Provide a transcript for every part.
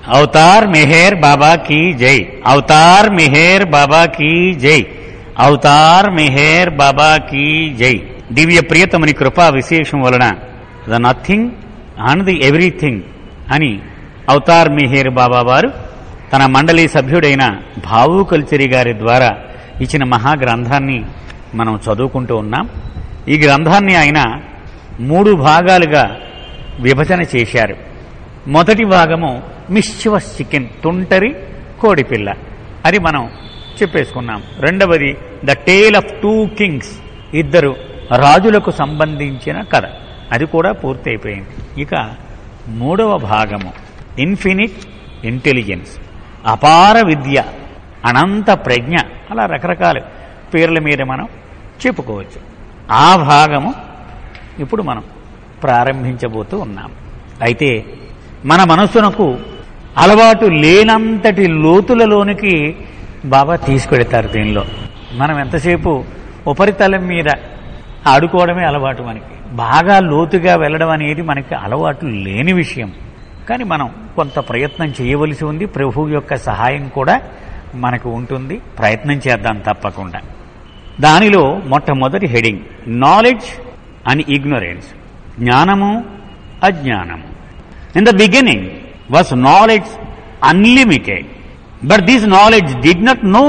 Avatar Meher Baba కీ జై అవతార్ మెహేర్ బాబా కీ జై అవతార్ మెహేర్ బాబా కీ జై దివ్య ప్రియతముని కృపా విశేషం వలన the nothing and the everything అని అవతార్ మెహేర్ బాబా వారు తన మండలి సభ్యుడైన భావు కల్చరి గారి ద్వారా ఇచ్చిన మహాగ్రంథాన్ని మనం చదువుకుంటూ ఉన్నాం ఈ గ్రంథాన్ని ఆయన మూడు భాగాలుగా విభజన చేశారు మొదటి భాగము మిస్చివస్ చికెన్ తుంటరి కోడిపిల్ల అది మనం చెప్పేసుకున్నాం రెండవది the tale of two kings ఇద్దరు రాజులకు సంబంధించిన కథ అది కూడా పూర్తయిపోయింది ఇక మూడవ భాగము ఇన్ఫినిట్ ఇంటెలిజెన్స్ అపార విద్య అనంత ప్రజ్ఞ అలా రకరకాల పేర్ల మీద మనం చెప్పుకోవచ్చు ఆ భాగము ఇప్పుడు మనం ప్రారంభించబోతూ ఉన్నాం అయితే మన మనస్సునకు అలవాటు లేనంతటి లోతులలోనికి బాబా తీసుకెడతారు దీనిలో మనం ఎంతసేపు ఉపరితలం మీద ఆడుకోవడమే అలవాటు మనకి బాగా లోతుగా వెళ్ళడం అనేది మనకి అలవాటు లేని విషయం కానీ మనం కొంత ప్రయత్నం చేయవలసి ఉంది ప్రభు యొక్క సహాయం కూడా మనకు ఉంటుంది ప్రయత్నం చేద్దాం తప్పకుండా దానిలో మొట్టమొదటి హెడింగ్ నాలెడ్జ్ అండ్ ఇగ్నోరెన్స్ జ్ఞానము అజ్ఞానము in the beginning was knowledge unlimited but this knowledge did not know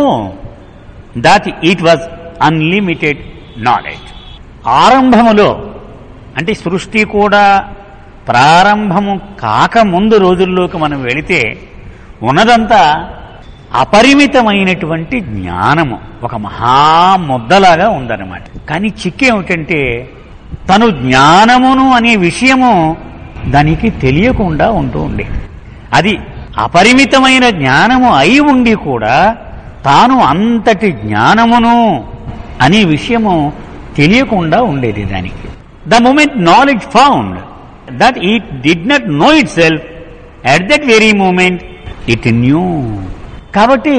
that it was unlimited knowledge ఆరంభములో అంటే సృష్టి కూడా ప్రారంభము కాకముందు రోజుల్లోకి మనం వెళితే ఉన్నదంతా అపరిమితమైనటువంటి జ్ఞానము ఒక మహాముద్దలాగా ఉందన్నమాట కానీ చిక్కేమిటంటే తను జ్ఞానమును అనే విషయము దానికి తెలియకుండా ఉంటూ ఉండేది అది అపరిమితమైన జ్ఞానము అయి ఉండి కూడా తాను అంతటి జ్ఞానమును అనే విషయము తెలియకుండా ఉండేది దానికి the moment knowledge found that it did not know itself at that very moment it knew కాబట్టి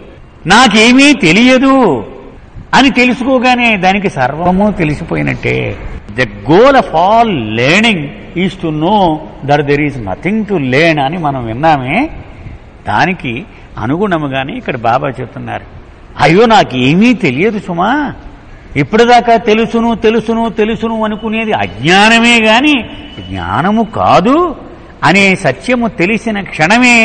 నాకేమీ తెలియదు అని తెలుసుకోగానే దానికి సర్వము తెలిసిపోయినట్టే the goal of all learning is to know that there is nothing to learn అని మనం విన్నామే దానికి అనుగుణముగానే ఇక్కడ బాబా చెప్తున్నారు అయ్యో నాకు ఏమీ తెలియదు సుమా ఇప్పటిదాకా తెలుసును తెలుసును తెలుసును అనుకునేది అజ్ఞానమే గాని జ్ఞానము కాదు అనే సత్యము తెలిసిన క్షణమే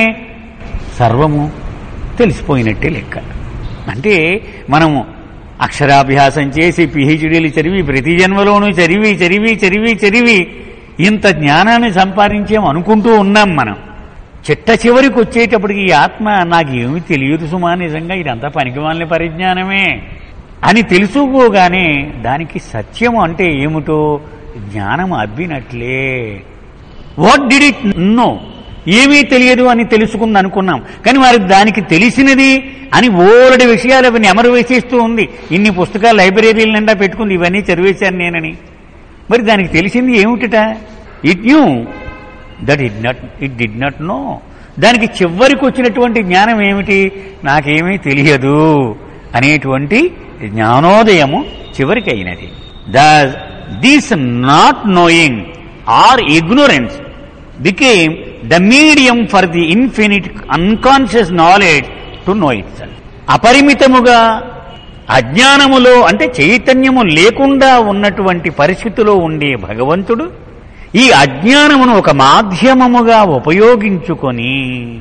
సర్వము తెలిసిపోయినట్టే లెక్క అంటే మనము అక్షరాభ్యాసం చేసి పిహెచ్డీలు చదివి ప్రతి జన్మలోనూ చదివి చదివి చదివి చదివి ఇంత జ్ఞానాన్ని సంపాదించాం అనుకుంటూ ఉన్నాం మనం చిట్ట చివరికి వచ్చేటప్పటికి ఈ ఆత్మ నాకు ఏమి తెలియదు సుమా నిజంగా ఇదంతా పనికిమాలిన పరిజ్ఞానమే అని తెలుసుకోగానే దానికి సత్యము అంటే ఏమిటో జ్ఞానం అబ్బినట్లే వాట్ డిడ్ ఇట్ నో ఏమీ తెలియదు అని తెలుసుకుంది అనుకున్నాం కానీ వారికి దానికి తెలిసినది అని ఓరడి విషయాలు అవి నెమరు వేసేస్తూ ఉంది ఇన్ని పుస్తకాలు లైబ్రరీల నిండా పెట్టుకుంది ఇవన్నీ చదివేశాను నేనని మరి దానికి తెలిసింది ఏమిటట it knew that it not it did not know దానికి చివరికి వచ్చినటువంటి జ్ఞానం ఏమిటి నాకేమీ తెలియదు అనేటువంటి జ్ఞానోదయము చివరికి అయినది the this not knowing or ignorance became the medium for the infinite unconscious knowledge to know itself అపరిమితముగా అజ్ఞానములో అంటే చైతన్యము లేకుండా ఉన్నటువంటి పరిస్థితిలో ఉండే భగవంతుడు ఈ అజ్ఞానమును ఒక మాధ్యమముగా ఉపయోగించుకొని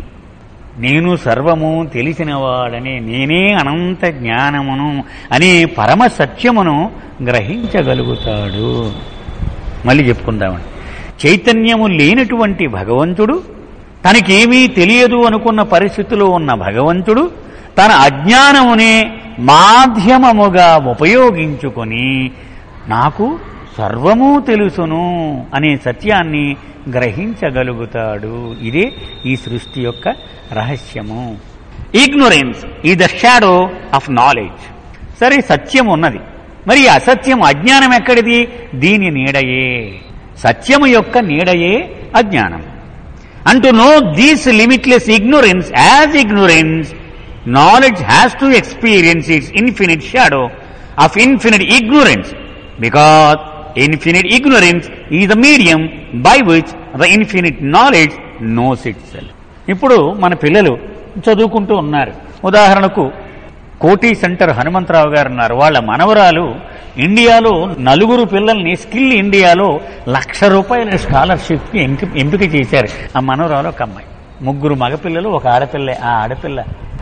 నేను సర్వము తెలిసినవాడనే నేనే అనంత జ్ఞానమును అనే పరమ సత్యమును గ్రహించగలుగుతాడు మళ్ళీ చెప్పుకుందామండి చైతన్యము లేనటువంటి భగవంతుడు తనకేమీ తెలియదు అనుకున్న పరిస్థితిలో ఉన్న భగవంతుడు తన అజ్ఞానమునే మాధ్యమముగా ఉపయోగించుకొని నాకు సర్వము తెలుసును అనే సత్యాన్ని గ్రహించగలుగుతాడు ఇదే ఈ సృష్టి యొక్క రహస్యము ignorance is the shadow of knowledge సరే సత్యం ఉన్నది మరి ఈ అసత్యం అజ్ఞానం ఎక్కడిది దీని నీడయే సత్యము యొక్క నీడయే అజ్ఞానం and to know these limitless ignorance as ignorance knowledge has to experience its infinite shadow of infinite ignorance because infinite ignorance is the medium by which the infinite knowledge knows itself ఇప్పుడు మన పిల్లలు చదువుకుంటూ ఉన్నారు ఉదాహరణకు కోటి centre Hanumantharao గారు ఉన్నారు వాళ్ళ మనవరాలు ఇండియాలో నలుగురు పిల్లల్ని స్కిల్ ఇండియాలో లక్ష రూపాయల స్కాలర్షిప్కి ఎంపిక ఎంపిక చేశారు ఆ మనవరాలు ఒక అమ్మాయి ముగ్గురు మగపిల్లలు ఒక ఆడపిల్ల ఆ ఆడపిల్ల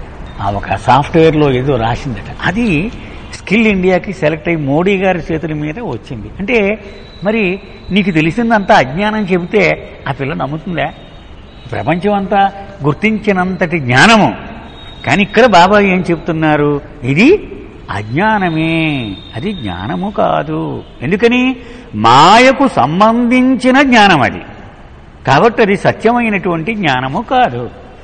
ఆ ఒక సాఫ్ట్వేర్లో ఏదో రాసిందట అది స్కిల్ ఇండియాకి సెలెక్ట్ అయ్యి మోడీ గారి చేతుల మీద వచ్చింది అంటే మరి నీకు తెలిసిందంతా అజ్ఞానం చెబితే ఆ పిల్ల నమ్ముతుందా ప్రపంచం అంతా గుర్తించినంతటి జ్ఞానము కానీ ఇక్కడ బాబా ఏం చెప్తున్నారు ఇది అజ్ఞానమే అది జ్ఞానము కాదు ఎందుకని మాయకు సంబంధించిన జ్ఞానం అది కాబట్టి అది సత్యమైనటువంటి జ్ఞానము కాదు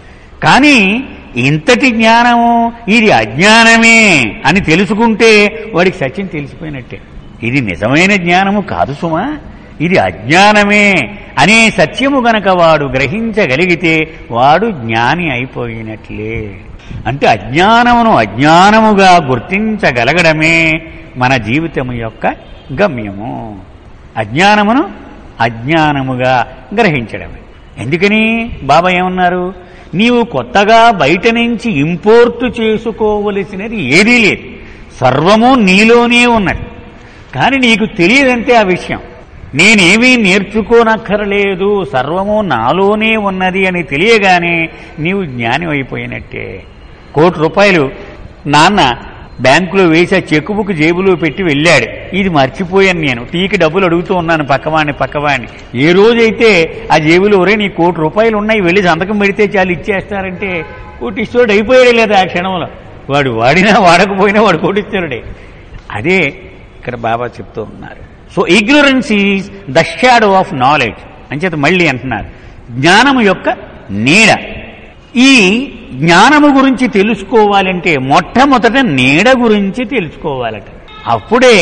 కానీ ఇంతటి జ్ఞానము ఇది అజ్ఞానమే అని తెలుసుకుంటే వాడికి సత్యం తెలిసిపోయినట్టే ఇది నిజమైన జ్ఞానము కాదు సుమా ఇది అజ్ఞానమే అనే సత్యము గనక వాడు గ్రహించగలిగితే వాడు జ్ఞాని అయిపోయినట్లే అంటే అజ్ఞానమును అజ్ఞానముగా గుర్తించగలగడమే మన జీవితము యొక్క గమ్యము అజ్ఞానమును అజ్ఞానముగా గ్రహించడమే ఎందుకని బాబా ఏమన్నారు నీవు కొత్తగా బయట నుంచి ఇంపోర్టు చేసుకోవలసినది ఏదీ లేదు సర్వము నీలోనే ఉన్నది కానీ నీకు తెలియదంటే ఆ విషయం నేనేమీ నేర్చుకోనక్కరలేదు సర్వము నాలోనే ఉన్నది అని తెలియగానే నీవు జ్ఞాని అయిపోయినట్టే కోటి రూపాయలు నాన్న బ్యాంకులో వేసి ఆ చెక్ బుక్ జేబులో పెట్టి వెళ్ళాడు ఇది మర్చిపోయాను నేను టీకి డబ్బులు అడుగుతూ ఉన్నాను పక్కవాడిని పక్కవాడిని ఏ రోజైతే ఆ జేబులో ఒరే నీ కోటి రూపాయలు ఉన్నాయి వెళ్ళి సంతకం పెడితే చాలు ఇచ్చేస్తారంటే కోటిస్తోడు అయిపోయాడే లేదా ఆ క్షణంలో వాడు వాడినా వాడకపోయినా వాడు కోటిస్తాడే అదే ఇక్కడ బాబా చెప్తూ ఉన్నారు so ignorance is the shadow of knowledge అంచేత మళ్ళీ అంటున్నారు జ్ఞానము యొక్క నీడ ఈ జ్ఞానము గురించి తెలుసుకోవాలంటే మొట్టమొదట నీడ గురించి తెలుసుకోవాలట అప్పుడే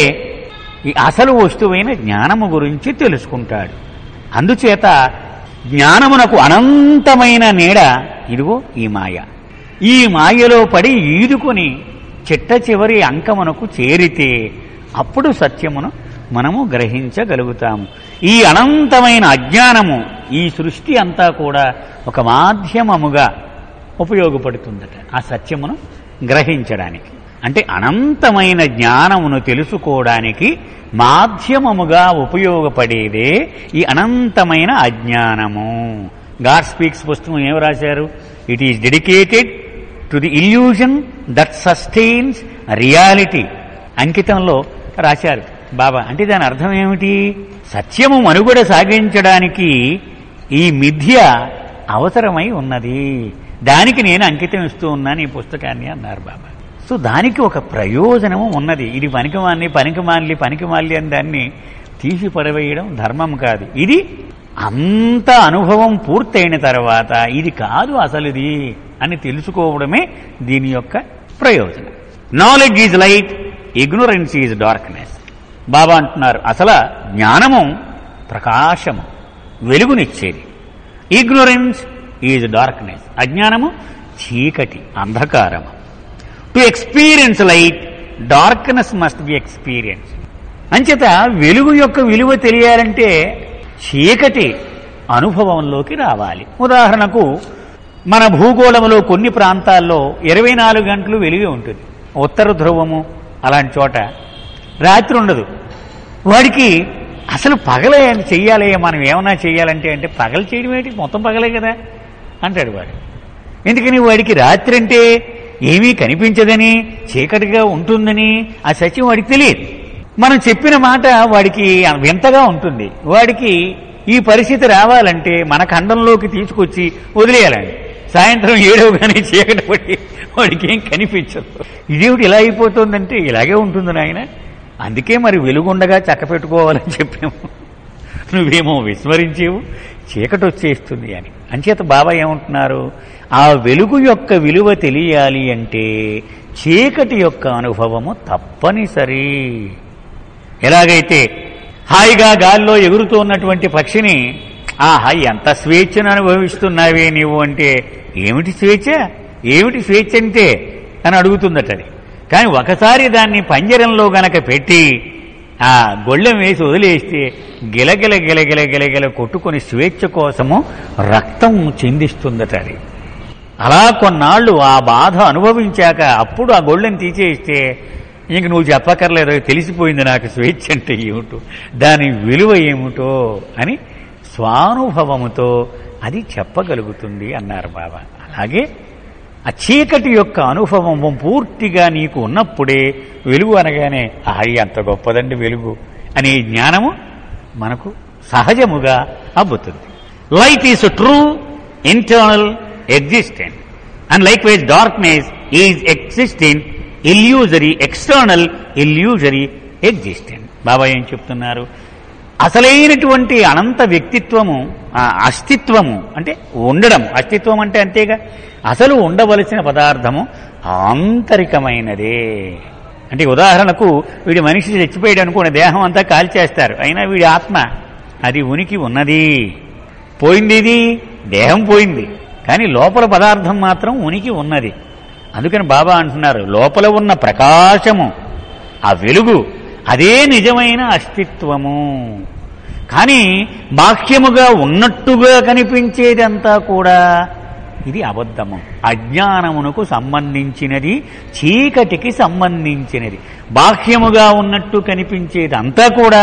ఈ అసలు వస్తువైన జ్ఞానము గురించి తెలుసుకుంటాడు అందుచేత జ్ఞానమునకు అనంతమైన నీడ ఇదిగో ఈ మాయ ఈ మాయలో పడి ఈదుకొని చిట్ట చివరి అంకమునకు చేరితే అప్పుడు సత్యమును మనము గ్రహించగలుగుతాము ఈ అనంతమైన అజ్ఞానము ఈ సృష్టి అంతా కూడా ఒక మాధ్యమముగా ఉపయోగపడుతుందట ఆ సత్యమును గ్రహించడానికి అంటే అనంతమైన జ్ఞానమును తెలుసుకోవడానికి మాధ్యమముగా ఉపయోగపడేదే ఈ అనంతమైన అజ్ఞానము గాడ్ స్పీక్స్ పుస్తకం ఏం రాశారు it is dedicated to the illusion that sustains reality అంకితంలో రాశారు బాబా అంటే దాని అర్థం ఏమిటి సత్యము మనుగడ సాగించడానికి ఈ మిథ్య అవసరమై ఉన్నది దానికి నేను అంకితం ఇస్తూ ఉన్నాను ఈ పుస్తకాన్ని అన్నారు బాబా సో దానికి ఒక ప్రయోజనము ఉన్నది ఇది పనికిమాలి పనికిమాలి పనికిమాలి అని దాన్ని తీసి పడవేయడం ధర్మం కాదు ఇది అంత అనుభవం పూర్తయిన తర్వాత ఇది కాదు అసలు ఇది అని తెలుసుకోవడమే దీని యొక్క ప్రయోజనం knowledge is light ignorance is darkness Baba అంటున్నారు అసలు జ్ఞానము ప్రకాశము వెలుగునిచ్చేది ఇగ్నోరెన్స్ ఈజ్ డార్క్నెస్ అజ్ఞానము చీకటి అంధకారము to experience light darkness must be experience అంచేత వెలుగు యొక్క విలువ తెలియాలంటే చీకటి అనుభవంలోకి రావాలి ఉదాహరణకు మన భూగోళంలో కొన్ని ప్రాంతాల్లో ఇరవై నాలుగు గంటలు వెలుగే ఉంటుంది ఉత్తర ధ్రువము అలాంటి చోట రాత్రి ఉండదు వాడికి అసలు పగలే చెయ్యాలి మనం ఏమన్నా చెయ్యాలంటే అంటే పగలు చేయడం ఏంటి మొత్తం పగలే కదా అంటాడు వాడు ఎందుకని వాడికి రాత్రి అంటే ఏమీ కనిపించదని చీకటిగా ఉంటుందని ఆ సత్యం వాడికి తెలియదు మనం చెప్పిన మాట వాడికి వింతగా ఉంటుంది వాడికి ఈ పరిస్థితి రావాలంటే మన ఖండంలోకి తీసుకొచ్చి వదిలేయాలండి సాయంత్రం ఏడవగానే చీకటి పడి వాడికి ఏం కనిపించదు ఇదేమిటి ఇలా అయిపోతుందంటే ఇలాగే ఉంటుంది నాయన అందుకే మరి వెలుగుండగా చక్క పెట్టుకోవాలని చెప్పాము నువ్వేమో విస్మరించేవు చీకటి వచ్చేస్తుంది అని అంచేత బాబా ఏమంటున్నారు ఆ వెలుగు యొక్క విలువ తెలియాలి అంటే చీకటి యొక్క అనుభవము తప్పనిసరి ఎలాగైతే హాయిగా గాల్లో ఎగురుతూ ఉన్నటువంటి పక్షిని ఆహా ఎంత స్వేచ్ఛను అనుభవిస్తున్నావే నీవు అంటే ఏమిటి స్వేచ్ఛ ఏమిటి స్వేచ్ఛ అంటే అని అడుగుతుందట అది కానీ ఒకసారి దాన్ని పంజరంలో గనక పెట్టి ఆ గొళ్ళెం వేసి వదిలేస్తే గిలగిల గిలగిల గిలగిల కొట్టుకొని స్వేచ్ఛ కోసము రక్తం చిందిస్తుందట అది అలా కొన్నాళ్ళు ఆ బాధ అనుభవించాక అప్పుడు ఆ గొళ్ళని తీసేస్తే ఇంక నువ్వు చెప్పక్కర్లేదు తెలిసిపోయింది నాకు స్వేచ్ఛ అంటే ఏమిటో దాని విలువ ఏమిటో అని స్వానుభవముతో అది చెప్పగలుగుతుంది అన్నారు బాబా అలాగే ఆ చీకటి యొక్క అనుభవం పూర్తిగా నీకు ఉన్నప్పుడే వెలుగు అనగానే ఆయి అంత గొప్పదండి వెలుగు అనే జ్ఞానము మనకు సహజముగా అబ్బుతుంది light is true internal existent and likewise darkness is existent illusory external illusory existent Baba ఏం చెప్తున్నారు అసలైనటువంటి అనంత వ్యక్తిత్వము ఆ అస్తిత్వము అంటే ఉండడం అస్తిత్వం అంటే అంతేగా అసలు ఉండవలసిన పదార్థము ఆంతరికమైనదే అంటే ఉదాహరణకు వీడి మనిషి చచ్చిపోయాడు అనుకునే దేహం అంతా కాల్చేస్తారు అయినా వీడి ఆత్మ అది ఉనికి ఉన్నది పోయింది ఇది దేహం పోయింది కానీ లోపల పదార్థం మాత్రం ఉనికి ఉన్నది అందుకని బాబా అంటున్నారు లోపల ఉన్న ప్రకాశము ఆ వెలుగు అదే నిజమైన అస్తిత్వము కానీ బాహ్యముగా ఉన్నట్టుగా కనిపించేదంతా కూడా ఇది అబద్ధము అజ్ఞానమునకు సంబంధించినది చీకటికి సంబంధించినది బాహ్యముగా ఉన్నట్టు కనిపించేది అంతా కూడా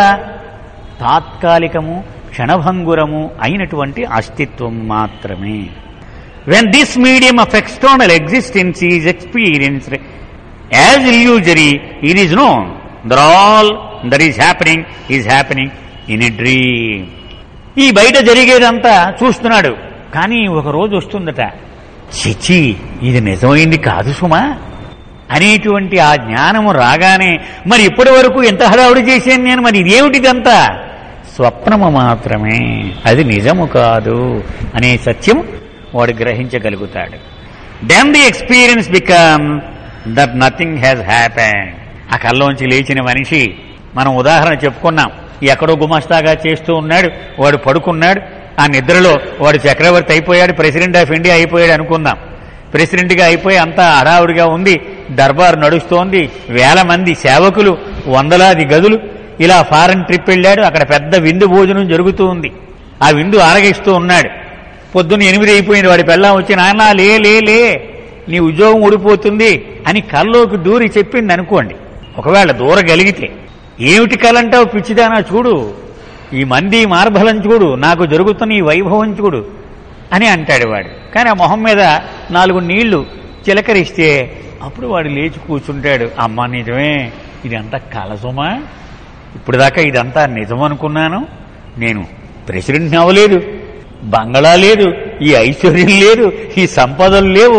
తాత్కాలికము క్షణభంగురము అయినటువంటి అస్తిత్వం మాత్రమే when this medium of external existence is experienced as illusory it is known that all that is happening is happening in a dream ఈ బయట జరిగేదంతా చూస్తున్నాడు కానీ ఒక రోజు వస్తుందట చిచి ఇది నిజమైంది కాదు సుమా అనేటువంటి ఆ జ్ఞానము రాగానే మరి ఇప్పటి వరకు ఎంత హడావుడి చేశాను నేను మరి ఇదేమిటిదంతా స్వప్నము మాత్రమే అది నిజము కాదు అనే సత్యం వాడు గ్రహించగలుగుతాడు then the experience become that nothing has happen ఆ కల్లోంచి లేచిన మనిషి మనం ఉదాహరణ చెప్పుకున్నాం ఎక్కడో గుమస్తాగా చేస్తూ ఉన్నాడు వాడు పడుకున్నాడు ఆ నిద్రలో వాడు చక్రవర్తి అయిపోయాడు ప్రెసిడెంట్ ఆఫ్ ఇండియా అయిపోయాడు అనుకుందాం ప్రెసిడెంట్గా అయిపోయి అంతా హడావుడిగా ఉంది దర్బారు నడుస్తోంది వేల మంది సేవకులు వందలాది గదులు ఇలా ఫారెన్ ట్రిప్ వెళ్ళాడు అక్కడ పెద్ద విందు భోజనం జరుగుతూ ఉంది ఆ విందు ఆరగిస్తూ ఉన్నాడు పొద్దున్న ఎనిమిది అయిపోయింది వాడి పెళ్ళాం వచ్చి నాన్న లే లే లే నీ ఉద్యోగం ఊడిపోతుంది అని కల్లోకి దూరి చెప్పింది అనుకోండి ఒకవేళ దూరగలిగితే ఏమిటి కలంటావు పిచ్చిదానా చూడు ఈ మంది మార్బలం చూడు నాకు జరుగుతున్న ఈ వైభవం చూడు అని అంటాడు వాడు కానీ ఆ మొహం మీద నాలుగు నీళ్లు చిలకరిస్తే అప్పుడు వాడు లేచి కూర్చుంటాడు అమ్మ నిజమే ఇదంతా కలసుమా ఇప్పుడు దాకా ఇదంతా నిజం అనుకున్నాను నేను ప్రెసిడెంట్ అవ్వలేదు బంగళా లేదు ఈ ఐశ్వర్యం లేదు ఈ సంపదలు లేవు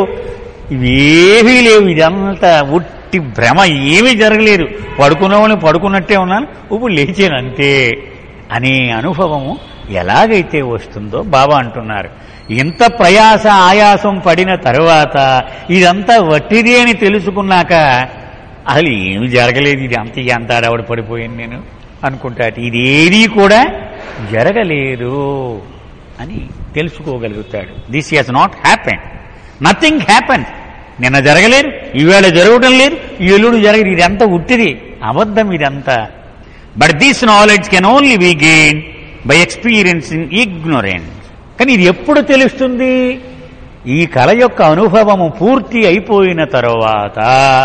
ఇవేవీ లేవు ఇదంతా ఉట్టి భ్రమ ఏమీ జరగలేదు పడుకున్నవాళ్ళని పడుకున్నట్టే ఉన్నాను ఇప్పుడు లేచాను అంతే అనే అనుభవము ఎలాగైతే వస్తుందో బాబా అంటున్నారు ఇంత ప్రయాస ఆయాసం పడిన తరువాత ఇదంతా వట్టిది అని తెలుసుకున్నాక అసలు ఏమి జరగలేదు ఇది అంత అంత ఆడవాడు పడిపోయాను నేను అనుకుంటాడు ఇదేదీ కూడా జరగలేదు అని తెలుసుకోగలుగుతాడు this has not happen nothing happen నిన్న జరగలేదు ఈవేళ జరగటం లేదు ఈ ఎల్లుడు జరగదు ఇదంతా ఉట్టిది అబద్ధం ఇదంతా but this knowledge can only be gain by experiencing ignorance కానీ ఇది ఎప్పుడు తెలుస్తుంది ఈ కళ యొక్క అనుభవము పూర్తి అయిపోయిన తరువాత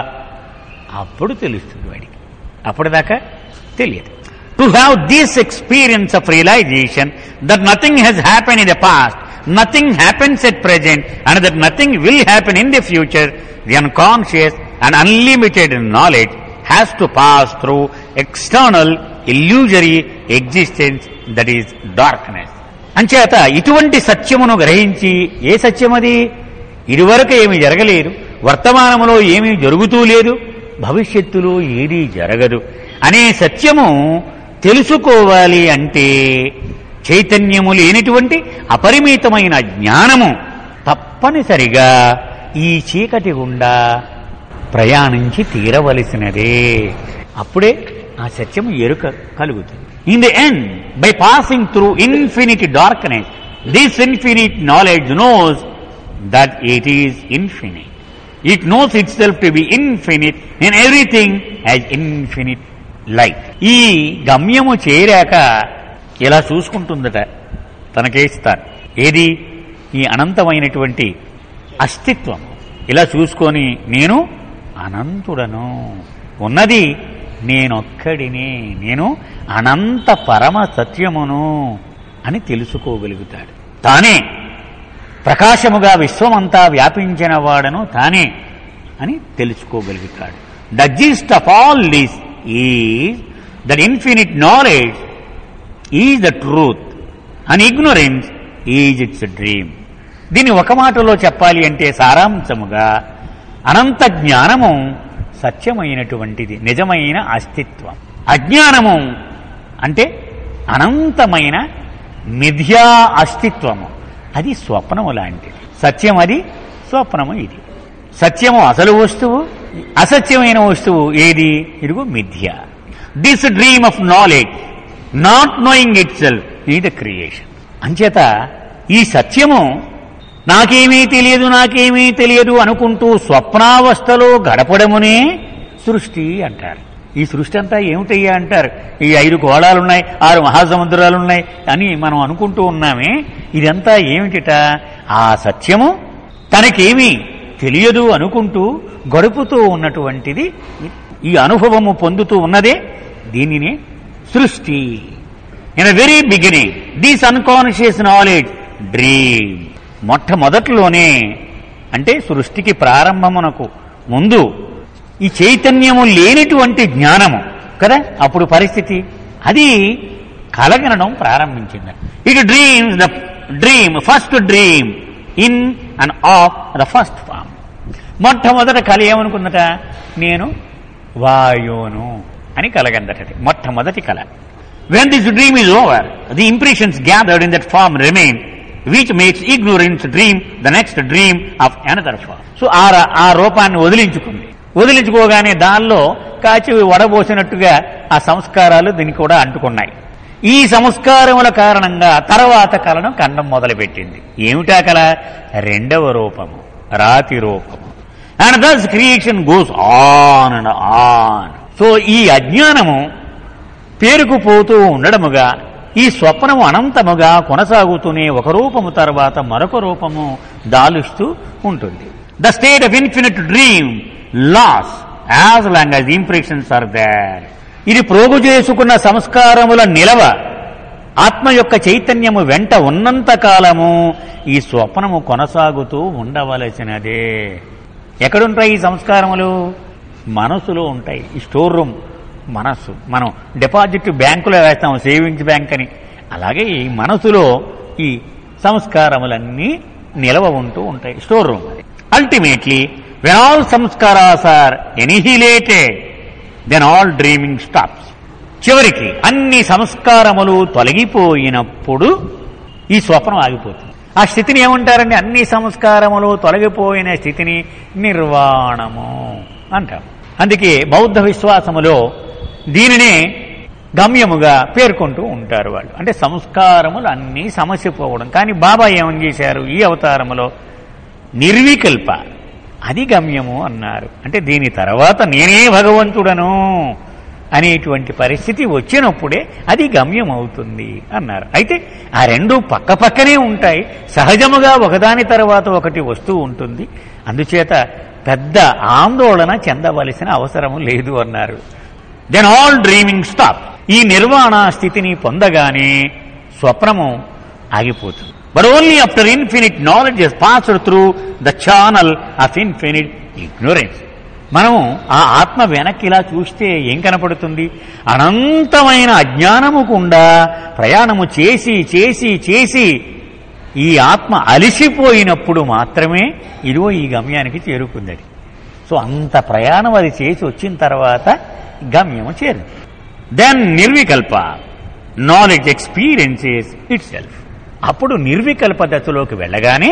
అప్పుడు తెలుస్తుంది వాడికి అప్పటిదాకా తెలియదు to have this experience of realization that nothing has happen in the past nothing happens at present and that nothing will happen in the future the unconscious and unlimited knowledge has to pass through external illusory existence that is darkness అంచేత ఇటువంటి సత్యమును గ్రహించి ఏ సత్యం అది ఇదివరకు ఏమి జరగలేదు వర్తమానములో ఏమీ జరుగుతూ లేదు భవిష్యత్తులో ఏదీ జరగదు అనే సత్యము తెలుసుకోవాలి అంటే చైతన్యము లేనిటువంటి అపరిమితమైన జ్ఞానము తప్పనిసరిగా ఈ చీకటి గుండా ప్రయాణించి తీరవలసినదే అప్పుడే ఆ సత్యము ఎరుక కలుగుతుంది in the end by passing through infinite darkness this infinite knowledge knows that it is infinite it knows itself to be infinite in everything as infinite light ఈ గమ్యము చేరాక ఇలా చూసుకుంటుందట తనకేస్తాను ఏది ఈ అనంతమైనటువంటి అస్తిత్వం ఇలా చూసుకొని నేను అనంతుడను ఉన్నది నేనొక్కడినే నేను అనంత పరమ సత్యమును అని తెలుసుకోగలుగుతాడు తానే ప్రకాశముగా విశ్వమంతా వ్యాపించిన వాడను తానే అని తెలుసుకోగలుగుతాడు the gist of all this is that infinite knowledge is the truth and ignorance is its dream దీన్ని ఒక మాటలో చెప్పాలి అంటే సారాంశముగా అనంత జ్ఞానము సత్యమైనటువంటిది నిజమైన అస్తిత్వం అజ్ఞానము అంటే అనంతమైన మిథ్యా అస్తిత్వము అది స్వప్నము లాంటిది సత్యం అది స్వప్నము ఇది సత్యము అసలు వస్తువు అసత్యమైన వస్తువు ఏది ఇదిగో మిథ్య this dream of knowledge not knowing itself is the creation అంచేత ఈ సత్యము నాకేమీ తెలియదు నాకేమీ తెలియదు అనుకుంటూ స్వప్నావస్థలో గడపడమునే సృష్టి అంటారు ఈ సృష్టి అంతా ఏమిటయ్యా అంటారు ఈ ఐదు గోళాలున్నాయి ఆరు మహాసముద్రాలున్నాయి అని మనం అనుకుంటూ ఉన్నామే ఇదంతా ఏమిటిట ఆ సత్యము తనకేమీ తెలియదు అనుకుంటూ గడుపుతూ ఉన్నటువంటిది ఈ అనుభవము పొందుతూ ఉన్నదే దీనినే సృష్టి in a very beginning these unconscious knowledge dream మొట్టమొదట్లోనే అంటే సృష్టికి ప్రారంభమునకు ముందు ఈ చైతన్యము లేనిటువంటి జ్ఞానము కదా అప్పుడు పరిస్థితి అది కలగనడం ప్రారంభించింది it dreams the dream first dream in and of the first form మొట్టమొదట కల ఏమనుకుందట నేను వాయువును అని కలగందట మొట్టమొదటి కళ When this dream is over, the impressions gathered in that form remain, which makes ignorance dream the next dream of another form. So ఆ ర- ఆ రూపాన్ని వదిలించుకుంది వదిలించుకోగానే దానిలో కాచి వడబోసినట్టుగా ఆ సంస్కారాలు దీనికి కూడా అంటుకున్నాయి ఈ సంస్కారముల కారణంగా తర్వాత కళను కండం మొదలుపెట్టింది ఏమిటా కళ రెండవ రూపము రాతి రూపము and thus creation goes on and on so ఈ అజ్ఞానము పేరుకుపోతూ ఉండడముగా ఈ స్వప్నము అనంతముగా కొనసాగుతూనే ఒక రూపము తర్వాత మరొక రూపము దాలుస్తూ ఉంటుంది the state of infinite dream lasts as long as impressions are there ఇది ప్రోగు చేసుకున్న సంస్కారముల నిలవ ఆత్మ యొక్క చైతన్యము వెంట ఉన్నంత కాలము ఈ స్వప్నము కొనసాగుతూ ఉండవలసినదే ఎక్కడుంటాయి ఈ సంస్కారములు మనసులో ఉంటాయి ఈ స్టోర్ రూమ్ మనస్సు మనం డిపాజిట్ బ్యాంకులో వేస్తాం సేవింగ్స్ బ్యాంక్ అని అలాగే ఈ మనసులో ఈ సంస్కారములన్నీ నిలవ ఉంటూ ఉంటాయి store room ultimately when all sanskaras are annihilated then all dreaming stops చివరికి అన్ని సంస్కారములు తొలగిపోయినప్పుడు ఈ స్వప్నం ఆగిపోతుంది ఆ స్థితిని ఏమంటారండి అన్ని సంస్కారములు తొలగిపోయిన స్థితిని నిర్వాణము అంటారు అందుకే బౌద్ధ విశ్వాసములో దీనినే గమ్యముగా పేర్కొంటూ ఉంటారు వాళ్ళు అంటే సంస్కారములు అన్నీ సమసిపోవడం కానీ బాబా ఏమని చేశారు ఈ అవతారములో నిర్వికల్ప అది గమ్యము అన్నారు అంటే దీని తర్వాత నేనే భగవంతుడను అనేటువంటి పరిస్థితి వచ్చినప్పుడే అది గమ్యం అవుతుంది అన్నారు అయితే ఆ రెండు పక్క పక్కనే ఉంటాయి సహజముగా ఒకదాని తర్వాత ఒకటి వస్తూ ఉంటుంది అందుచేత పెద్ద ఆందోళన చెందవలసిన అవసరము లేదు అన్నారు దెన్ ఆల్ డ్రీమింగ్ స్టాప్ ఈ నిర్వాణ స్థితిని పొందగానే స్వప్నము ఆగిపోతుంది but only after infinite knowledge is passed through the channel of infinite ignorance మనము ఆ ఆత్మ వెనక్కి ఇలా చూస్తే ఏం కనపడుతుంది అనంతమైన అజ్ఞానము గుండా ప్రయాణము చేసి చేసి చేసి ఈ ఆత్మ అలిసిపోయినప్పుడు మాత్రమే ఇదిగో ఈ గమ్యానికి చేరుకుందది సో అంత ప్రయాణం అది చేసి వచ్చిన తర్వాత గమ్యము చేరింది దెన్ నిర్వికల్ప నాలెడ్జ్ ఎక్స్పీరియన్సెస్ ఇట్ సెల్ఫ్ అప్పుడు నిర్వికల్ప దశలోకి వెళ్ళగానే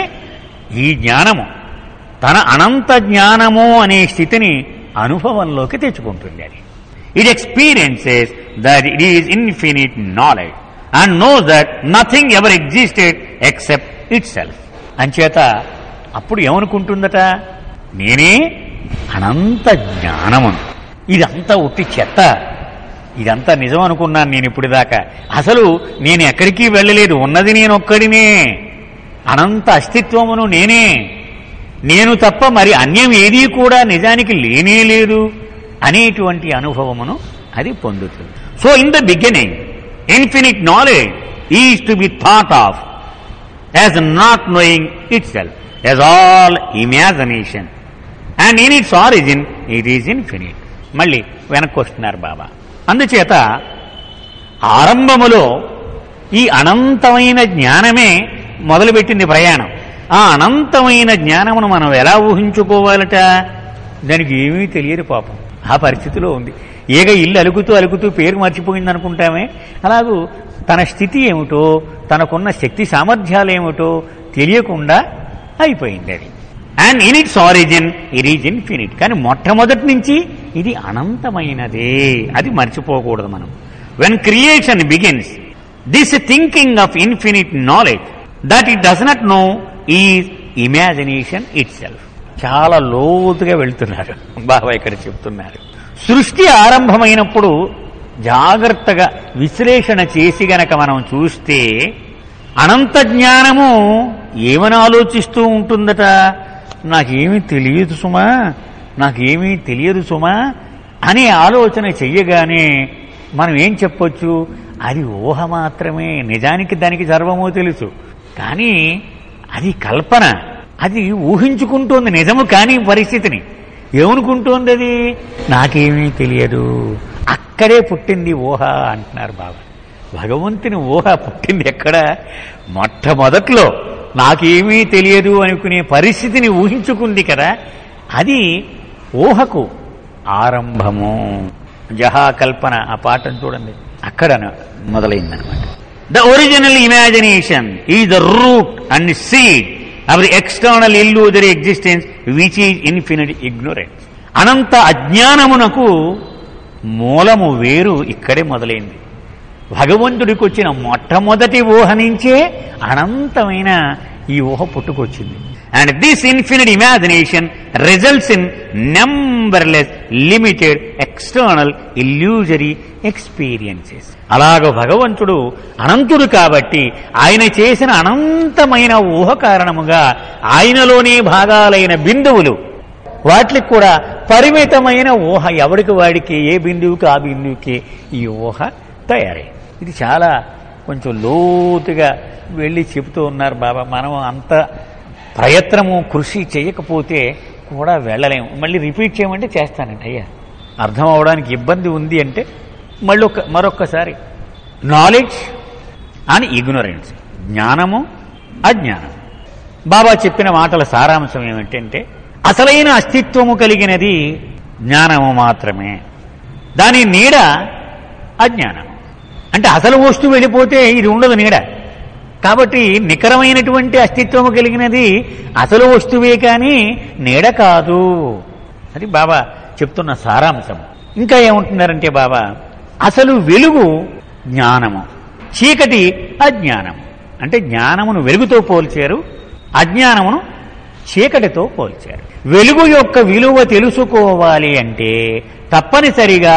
ఈ జ్ఞానము తన అనంత జ్ఞానము అనే స్థితిని అనుభవంలోకి తెచ్చుకుంటుంది అది it experiences that it is infinite knowledge and know that nothing ever existed except itself అంచేత అప్పుడు ఏమనుకుంటుందట నేనే అనంత జ్ఞానమును ఇదంతా ఉట్టి చెత్త ఇదంతా నిజం అనుకున్నాను నేను ఇప్పుడు దాకా అసలు నేను ఎక్కడికి వెళ్ళలేదు ఉన్నది నేను ఒక్కడినే అనంత అస్తిత్వమును నేనే నేను తప్ప మరి అన్యం ఏదీ కూడా నిజానికి లేనే లేదు అనేటువంటి అనుభవమును అది పొందుతుంది so in the beginning infinite knowledge is to be thought of as not knowing itself as all imagination and in its origin it is infinite మళ్ళీ వెనక్కి వస్తున్నారు బాబా అందుచేత ఆరంభములో ఈ అనంతమైన జ్ఞానమే మొదలుపెట్టింది ప్రయాణం ఆ అనంతమైన జ్ఞానమును మనం ఎలా ఊహించుకోవాలట దానికి ఏమీ తెలియదు పాపం ఆ పరిస్థితిలో ఉంది ఏగ ఇల్లు అలుకుతూ అలుకుతూ పేరు మర్చిపోయింది అనుకుంటామే అలాగూ తన స్థితి ఏమిటో తనకున్న శక్తి సామర్థ్యాలు ఏమిటో తెలియకుండా అయిపోయింది అది and in its origin it is infinite కానీ మొట్టమొదటి నుంచి ఇది అనంతమైనదే అది మర్చిపోకూడదు మనం when creation begins this thinking of infinite knowledge that it does not know is imagination itself చాలా లోతుగా వెళ్తున్నారు బాబా ఇక్కడ చెప్తున్నారు సృష్టి ఆరంభమైనప్పుడు జాగ్రత్తగా విశ్లేషణ చేసి గనక మనం చూస్తే అనంత జ్ఞానము ఏమని ఆలోచిస్తూ ఉంటుందట నాకేమీ తెలియదు సుమా నాకేమీ తెలియదు సుమా అనే ఆలోచన చెయ్యగానే మనం ఏం చెప్పొచ్చు అది ఊహ మాత్రమే నిజానికి దానికి సర్వమో తెలుసు కానీ అది కల్పన అది ఊహించుకుంటోంది నిజము కాని పరిస్థితిని ఏమనుకుంటోంది అది నాకేమీ తెలియదు అక్కడే పుట్టింది ఊహ అంటున్నారు బాబా భగవంతుని ఊహ పుట్టింది ఎక్కడ మొట్టమొదట్లో నాకేమీ తెలియదు అనుకునే పరిస్థితిని ఊహించుకుంది కదా అది ఊహకు ఆరంభము జహా కల్పన ఆ పాఠం చూడండి అక్కడ మొదలైందనమాట the original imagination is the root and seed of the external illusory existence which is infinite ignorance అనంత అజ్ఞానమునకు మూలము వేరు ఇక్కడే మొదలైంది భగవంతుడికి వచ్చిన మొట్టమొదటి ఊహ నుంచే అనంతమైన ఈ ఊహ పుట్టుకొచ్చింది and this infinite imagination results in numberless limited external illusory experiences అలాగ భగవంతుడు అనంతుడు కాబట్టి ఆయన చేసిన అనంతమైన ఊహ కారణముగా ఆయనలోనే భాగాలైన బిందువులు వాటికి కూడా పరిమితమైన ఊహ ఎవరికి వాడికి ఏ బిందువుకి ఆ బిందువుకి ఈ ఊహ తయారైంది ఇది చాలా కొంచెం లోతుగా వెళ్ళి చెబుతూ ఉన్నారు బాబా మనం అంత ప్రయత్నము కృషి చేయకపోతే కూడా వెళ్ళలేము మళ్ళీ రిపీట్ చేయమంటే చేస్తానండి అయ్యా అర్థం అవడానికి ఇబ్బంది ఉంది అంటే మళ్ళీ ఒక మరొక్కసారి నాలెడ్జ్ అండ్ ఇగ్నోరెన్స్ జ్ఞానము అజ్ఞానం బాబా చెప్పిన మాటల సారాంశం ఏమిటంటే అసలైన అస్తిత్వము కలిగినది జ్ఞానము మాత్రమే దాని నీడ అజ్ఞానం అంటే అసలు వస్తువు వెళ్ళిపోతే ఇది ఉండదు నీడ కాబట్టి నికరమైనటువంటి అస్తిత్వము కలిగినది అసలు వస్తువే కానీ నీడ కాదు అది బాబా చెప్తున్న సారాంశం ఇంకా ఏమంటున్నారంటే బాబా అసలు వెలుగు జ్ఞానము చీకటి అజ్ఞానం అంటే జ్ఞానమును వెలుగుతో పోల్చారు అజ్ఞానమును చీకటితో పోల్చారు వెలుగు యొక్క విలువ తెలుసుకోవాలి అంటే తప్పనిసరిగా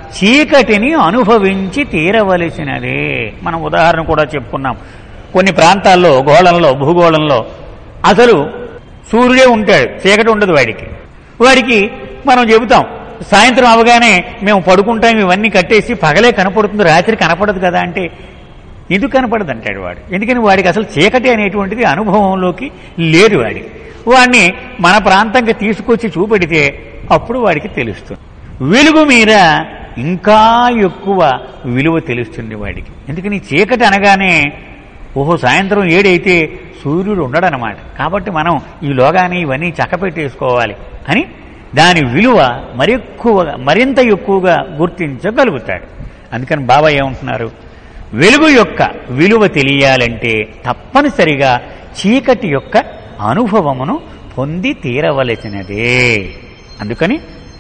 చీకటిని అనుభవించి తీరవలసినదే మనం ఉదాహరణ కూడా చెప్పుకున్నాం కొన్ని ప్రాంతాల్లో గోళంలో భూగోళంలో అసలు సూర్యుడే ఉంటాడు చీకటి ఉండదు వాడికి వాడికి మనం చెబుతాం సాయంత్రం అవగానే మేము పడుకుంటాం ఇవన్నీ కట్టేసి పగలే కనపడుతుంది రాత్రి కనపడదు కదా అంటే ఎందుకు కనపడదు అంటాడు వాడు ఎందుకని వాడికి అసలు చీకటి అనేటువంటిది అనుభవంలోకి లేదు వాడికి వాడిని మన ప్రాంతంకి తీసుకొచ్చి చూపెడితే అప్పుడు వాడికి తెలుస్తుంది వెలుగు మీద ఇంకా ఎక్కువ విలువ తెలుస్తుంది వాడికి ఎందుకని చీకటి అనగానే ఓహో సాయంత్రం ఏడైతే సూర్యుడు ఉండడనమాట కాబట్టి మనం ఈ లోగాన్ని ఇవన్నీ చక్కపెట్టేసుకోవాలి అని దాని విలువ మరి ఎక్కువగా మరింత ఎక్కువగా గుర్తించగలుగుతాడు అందుకని బాబా ఏమంటున్నారు వెలుగు యొక్క విలువ తెలియాలంటే తప్పనిసరిగా చీకటి యొక్క అనుభవమును పొంది తీరవలసినదే అందుకని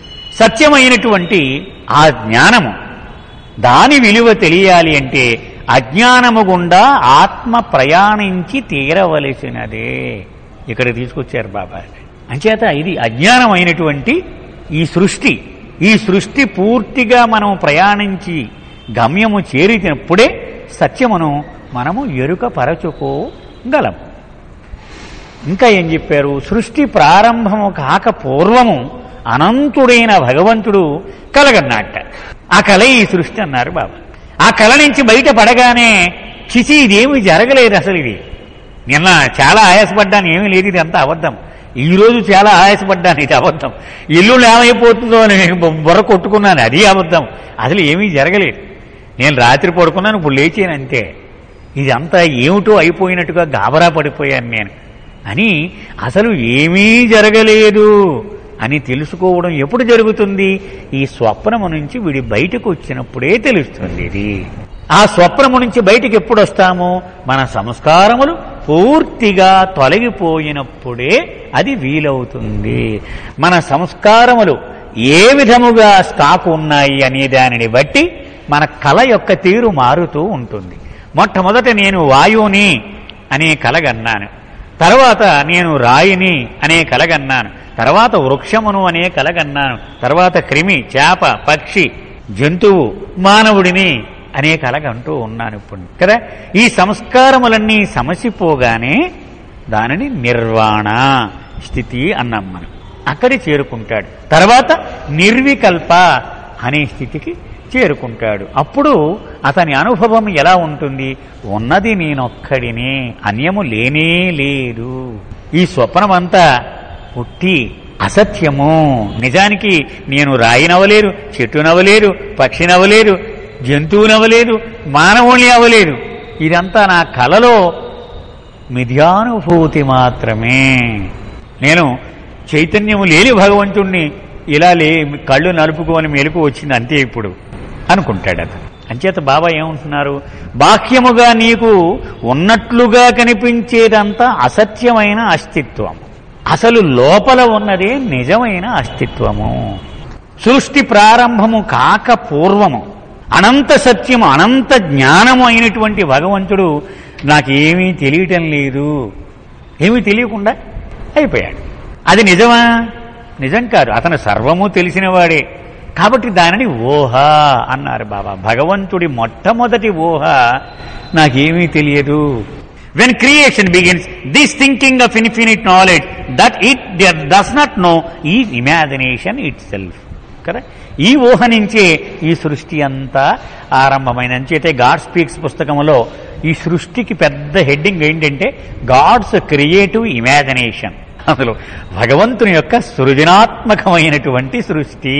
సత్యమైనటువంటి ఆ జ్ఞానము దాని విలువ తెలియాలి అంటే అజ్ఞానము గుండా ఆత్మ ప్రయాణించి తీరవలసినదే ఇక్కడ తీసుకొచ్చారు బాబా అంచేత ఇది అజ్ఞానమైనటువంటి ఈ సృష్టి ఈ సృష్టి పూర్తిగా మనం ప్రయాణించి గమ్యము చేరినప్పుడే సత్యమును మనము ఎరుక పరచుకోగలం ఇంకా ఏం చెప్పారు సృష్టి ప్రారంభము కాక పూర్వము అనంతుడైన భగవంతుడు కలగన్నట్ట ఆ కళ ఈ సృష్టి అన్నారు బాబా ఆ కళ నుంచి బయట పడగానే చిచి ఇదేమి జరగలేదు అసలు ఇది నిన్న చాలా ఆయాసపడ్డాను ఏమీ లేదు ఇది అంతా అబద్ధం ఈ రోజు చాలా ఆయాసపడ్డాను ఇది అబద్ధం ఇల్లు ఏమైపోతుందో అని బుర్ర కొట్టుకున్నాను అది అబద్ధం అసలు ఏమీ జరగలేదు నేను రాత్రి పడుకున్నాను ఇప్పుడు లేచాను అంతే ఇది అంతా ఏమిటో అయిపోయినట్టుగా గాబరా పడిపోయాను నేను అని అసలు ఏమీ జరగలేదు అని తెలుసుకోవడం ఎప్పుడు జరుగుతుంది ఈ స్వప్నము నుంచి వీడి బయటకు వచ్చినప్పుడే తెలుస్తుంది ఇది ఆ స్వప్నము నుంచి బయటికి ఎప్పుడు వస్తాము మన సంస్కారములు పూర్తిగా తొలగిపోయినప్పుడే అది వీలవుతుంది మన సంస్కారములు ఏ విధముగా స్టాక్ ఉన్నాయి అనే దానిని బట్టి మన కళ యొక్క తీరు మారుతూ ఉంటుంది మొట్టమొదట నేను వాయువుని అనే కలగన్నాను తర్వాత నేను రాయిని అనే కలగన్నాను తర్వాత వృక్షమును అనే కలగన్నాను తర్వాత క్రిమి చేప పక్షి జంతువు మానవుడిని అనే కలగంటూ ఉన్నాను ఇప్పుడు కదా ఈ సంస్కారములన్నీ సమసిపోగానే దానిని నిర్వాణ స్థితి అన్నాం మనం అక్కడి చేరుకుంటాడు తర్వాత నిర్వికల్ప అనే స్థితికి చేరుకుంటాడు అప్పుడు అతని అనుభవం ఎలా ఉంటుంది ఉన్నది నేనొక్కడినే అన్యము లేనే లేదు ఈ స్వప్నమంతా పుట్టి అసత్యము నిజానికి నేను రాయినవలేరు చెట్టునవలేరు పక్షినవలేరు జంతువునవలేదు మానవుని అవలేదు ఇదంతా నా కలలో మిథ్యానుభూతి మాత్రమే నేను చైతన్యము లేని భగవంతుణ్ణి ఇలా లే కళ్ళు నలుపుకొని మెలకు వచ్చింది అంతే ఇప్పుడు అనుకుంటాడు అతను అంచేత బాబా ఏమంటున్నారు బాహ్యముగా నీకు ఉన్నట్లుగా కనిపించేదంతా అసత్యమైన అస్తిత్వం అసలు లోపల ఉన్నదే నిజమైన అస్తిత్వము సృష్టి ప్రారంభము కాక పూర్వము అనంత సత్యము అనంత జ్ఞానము అయినటువంటి భగవంతుడు నాకేమీ తెలియటం లేదు ఏమీ తెలియకుండా అయిపోయాడు అది నిజమా నిజం కాదు అతను సర్వము తెలిసినవాడే కాబట్టి దానిని ఊహ అన్నారు బాబా భగవంతుడి మొట్టమొదటి ఊహ నాకేమీ తెలియదు when creation begins this thinking of infinite knowledge that it does not know is imagination itself కదా ఈ ఊహ నుంచే ఈ సృష్టి అంతా ఆరంభమైన అంచేతే గాడ్ స్పీక్స్ పుస్తకంలో ఈ సృష్టికి పెద్ద హెడ్డింగ్ ఏంటంటే గాడ్స్ క్రియేటివ్ ఇమాజినేషన్ అందులో భగవంతుని యొక్క సృజనాత్మకమైనటువంటి సృష్టి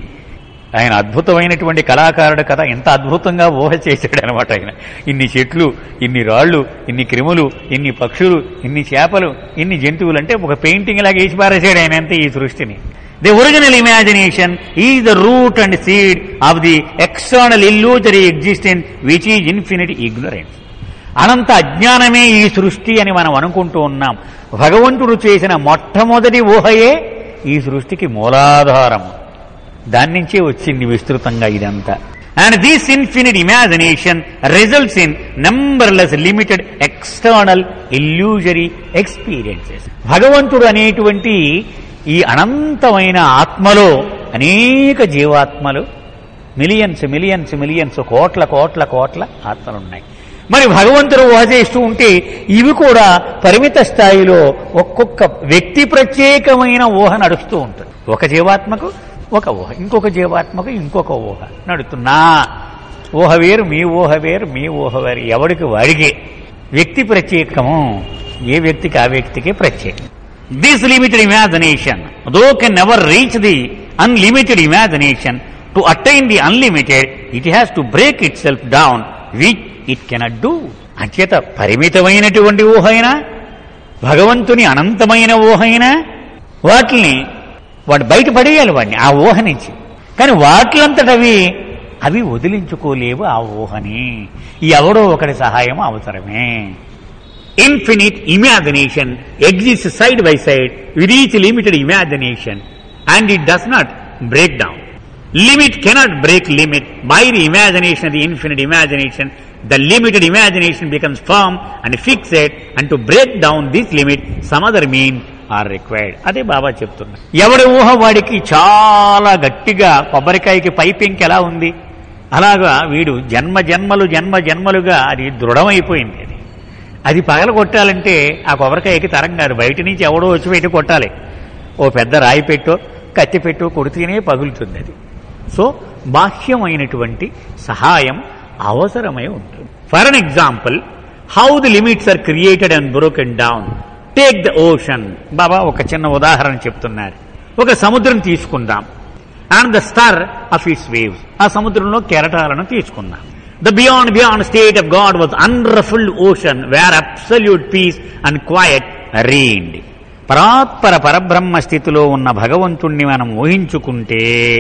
ఆయన అద్భుతమైనటువంటి కళాకారుడు కదా ఎంత అద్భుతంగా ఊహ చేశాడు అనమాట ఆయన ఇన్ని చెట్లు ఇన్ని రాళ్ళు ఇన్ని క్రిములు ఇన్ని పక్షులు ఇన్ని చేపలు ఇన్ని జంతువులు అంటే ఒక పెయింటింగ్ లాగా వేసి పారేసాడు ఆయన అంతే ఈ సృష్టిని the original imagination is the root and seed of the external illusory existence which is infinite ignorance అనంత అజ్ఞానమే ఈ సృష్టి అని మనం అనుకుంటూ ఉన్నాం భగవంతుడు చేసిన మొట్టమొదటి ఊహయే ఈ సృష్టికి మూలాధారము దాని నుంచే వచ్చింది విస్తృతంగా ఇదంతా and this infinite imagination results in numberless limited external illusory experiences భగవంతుడు అనేటువంటి ఈ అనంతమైన ఆత్మలో అనేక జీవాత్మలు మిలియన్స్ మిలియన్స్ మిలియన్స్ కోట్ల కోట్ల కోట్ల ఆత్మలున్నాయి మరి భగవంతుడు ఊహ చేస్తూ ఉంటే ఇవి కూడా పరిమిత స్థాయిలో ఒక్కొక్క వ్యక్తి ప్రత్యేకమైన ఊహ నడుస్తూ ఉంటుంది ఒక జీవాత్మకు ఒక ఊహ ఇంకొక జీవాత్మకు ఇంకొక ఊహ నడుతున్నా ఊహ వేరు మీ ఊహ వేరు మీ ఊహ వేరు ఎవడికి వాడికే వ్యక్తి ప్రత్యేకము ఏ వ్యక్తికి ఆ వ్యక్తికి ప్రత్యేకం this limited imagination though can never reach the unlimited imagination to attain the unlimited it has to break itself down which it cannot do అంచేత పరిమితమైనటువంటి ఊహ అయినా భగవంతుని అనంతమైన ఊహ అయినా వాటిని వాడు బయట పడేయాలి వాడిని ఆ ఊహ నుంచి కానీ వాటిలంతటవి అవి వదిలించుకోలేవు ఆ ఊహని ఎవడో ఒకటి సహాయం అవసరమే infinite imagination exist side by side with each limited imagination and it does not break down limit cannot break limit by the imagination of the infinite imagination the limited imagination becomes firm and fixed and to break down this limit some other mean are required అదే బాబా చెప్తున్నా ఎవడి ఊహ వాడికి చాలా గట్టిగా కొబ్బరికాయకి పైపింక్ ఎలా ఉంది అలాగా వీడు జన్మ జన్మలు జన్మ జన్మలుగా అది దృఢమైపోయింది అది అది పగల కొట్టాలంటే ఆ కొబ్బరికాయకి తరం కాదు బయట నుంచి ఎవడో వచ్చి పెట్టి కొట్టాలి ఓ పెద్ద రాయి పెట్టో కత్తి పెట్టో కొడితేనే పగులుతుంది అది సో బాహ్యమైనటువంటి సహాయం అవసరమై ఉంటుంది for an example how the limits are created and broken down take the ocean Baba ఒక చిన్న ఉదాహరణ చెప్తున్నారు ఒక సముద్రం తీసుకుందాం and the star of its waves ఆ సముద్రంలో కెరటాలను తీసుకుందాం the beyond beyond state of God was wonderful ocean where absolute peace and quiet reigned పరాత్పర పరబ్రహ్మ స్థితిలో ఉన్న భగవంతుణ్ణి మనం ఊహించుకుంటే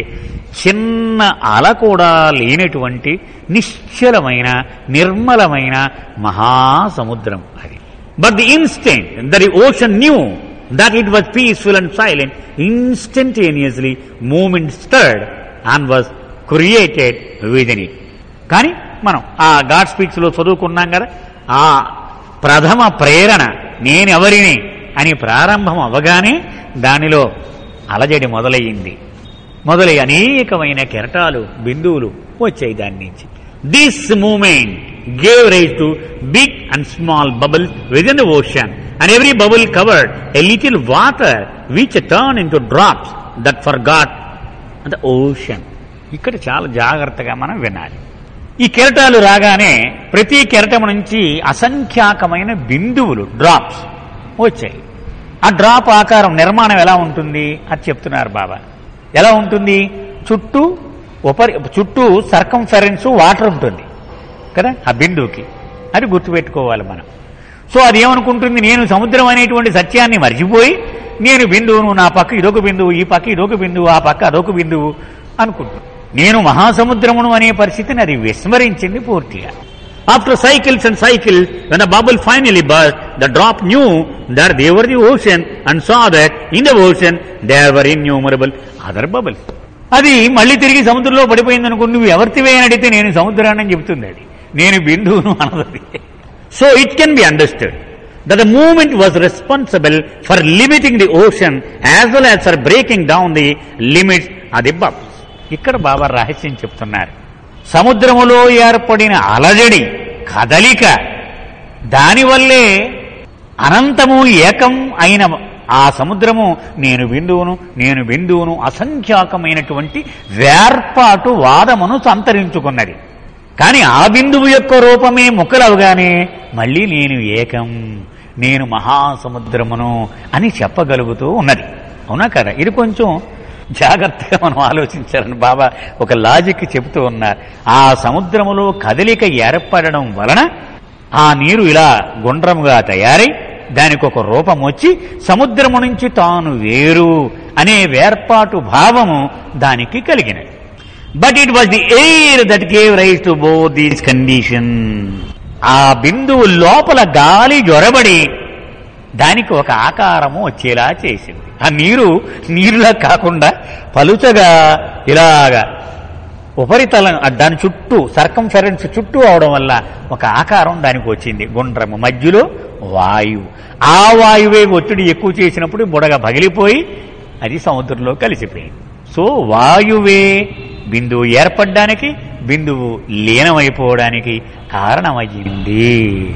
చిన్న అల కూడా లేనటువంటి నిశ్చలమైన నిర్మలమైన మహాసముద్రం అది but the instant that the ocean knew that it was peaceful and silent, instantaneously movement stirred and was created within it. కానీ మనం ఆ గాడ్ స్పీక్స్ లో చదువుకున్నాం కదా ఆ ప్రథమ ప్రేరణ నేనెవరిని అని ప్రారంభం అవగానే దానిలో అలజడి మొదలయ్యింది మొదలై అనేకమైన కెరటాలు బిందువులు వచ్చాయి దాని నుంచి this movement gave rise to big and small bubble within the ocean and every bubble covered a little water which turn into drops that forgot the ocean ఇక్కడ చాలా జాగ్రత్తగా మనం వినాలి ఈ కెరటాలు రాగానే ప్రతి కెరటం నుంచి అసంఖ్యాకమైన బిందువులు డ్రాప్స్ వచ్చాయి ఆ డ్రాప్ ఆకారం నిర్మాణం ఎలా ఉంటుంది అది చెప్తున్నారు బాబా ఎలా ఉంటుంది చుట్టూ ఉపరి చుట్టూ సర్కంఫరెన్స్ వాటర్ ఉంటుంది కదా ఆ బిందువుకి అది గుర్తుపెట్టుకోవాలి మనం సో అది ఏమనుకుంటుంది నేను సముద్రం అనేటువంటి సత్యాన్ని మర్చిపోయి నేను బిందువును నా పక్క ఇదొక బిందువు ఈ పక్క ఇదొక బిందువు ఆ పక్క అదొక బిందువు అనుకుంటుంది నేను మహాసముద్రమును అనే పరిస్థితిని అది విస్మరించింది పూర్తిగా after cycles and cycle when bubble finally burst the drop knew there ever the ocean and saw that in the ocean there were innumerable other bubbles అది మళ్ళీ తిరిగి సముద్రంలో పడిపోయింది అనుకో నువ్వు ఎవరితివే అని అడిగితే నేను సముద్రాన్ని అని చెప్తుంది అది నేను బిందువును అనదది so it can be understood that the movement was responsible for limiting the ocean as well as for breaking down the limits of the bubbles. ఇక్కడ బాబా రహస్యం చెప్తున్నారు సముద్రములో ఏర్పడిన అలజడి కదలిక దానివల్లే అనంతము ఏకం అయిన ఆ సముద్రము నేను బిందువును నేను బిందువును అసంఖ్యాకమైనటువంటి వేర్పాటు వాదమును సంతరించుకున్నది కానీ ఆ బిందువు యొక్క రూపమే ముక్కలవగానే మళ్ళీ నేను ఏకం నేను మహాసముద్రమును అని చెప్పగలుగుతూ ఉన్నది అవునా కదా ఇది కొంచెం జాగ్రత్తగా మనం ఆలోచించాలని బాబా ఒక లాజిక్ చెబుతూ ఉన్నారు ఆ సముద్రములో కదలిక ఏర్పడడం వలన ఆ నీరు ఇలా గుండ్రముగా తయారై దానికి ఒక రూపం వచ్చి సముద్రము నుంచి తాను వేరు అనే వేర్పాటు భావము దానికి కలిగినది but it was the air that gave rise to both these condition ఆ బిందువు లోపల గాలి జ్వరబడి దానికి ఒక ఆకారము వచ్చేలా చేసింది ఆ నీరు నీరులా కాకుండా పలుచగా ఇలాగా ఉపరితలం ఆ దాని చుట్టూ సర్కంఫరెన్స్ చుట్టూ అవడం వల్ల ఒక ఆకారం దానికి వచ్చింది గుండ్రము మధ్యలో వాయువు ఆ వాయువే ఒత్తిడి ఎక్కువ చేసినప్పుడు బుడగ పగిలిపోయి అది సముద్రంలో కలిసిపోయింది సో వాయువే బిందువు ఏర్పడడానికి బిందువు లీనమైపోవడానికి కారణమయ్యింది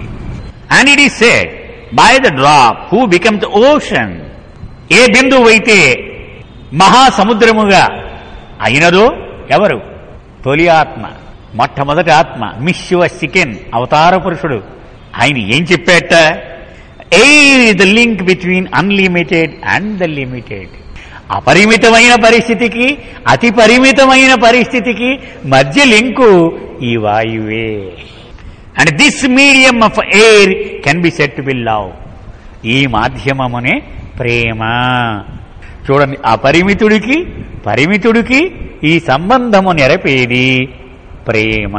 and it is said by the drop who become the ocean ఏ బిందువు అయితే మహాసముద్రముగా అయినదో ఎవరు తొలి ఆత్మ మొట్టమొదటి ఆత్మ మిశ్వ సికెన్ అవతార పురుషుడు ఆయన ఏం చెప్పేట ఏ the link between unlimited and the limited అపరిమితమైన పరిస్థితికి అతి పరిమితమైన పరిస్థితికి మధ్య లింకు ఈ వాయువే and this medium of air can be said be love ఈ మాధ్యమమునే ప్రేమ చూడండి అపరిమితుడికి పరిమితుడికి ఈ సంబంధము నెరపేది ప్రేమ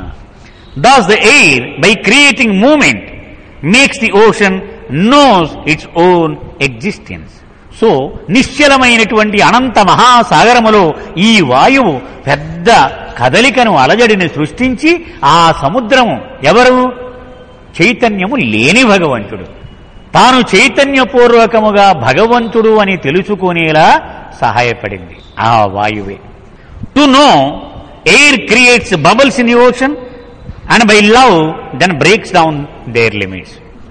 thus the air by creating movement makes the ocean knows its own existence so నిశ్చలమైనటువంటి అనంత మహాసాగరములో ఈ వాయువు పెద్ద కదలికను అలజడిని సృష్టించి ఆ సముద్రము ఎవరు చైతన్యము లేని భగవంతుడు తాను చైతన్యపూర్వకముగా భగవంతుడు అని తెలుసుకునేలా సహాయపడింది ఆ వాయువే to know air creates bubbles in the ocean and by love then breaks down their limits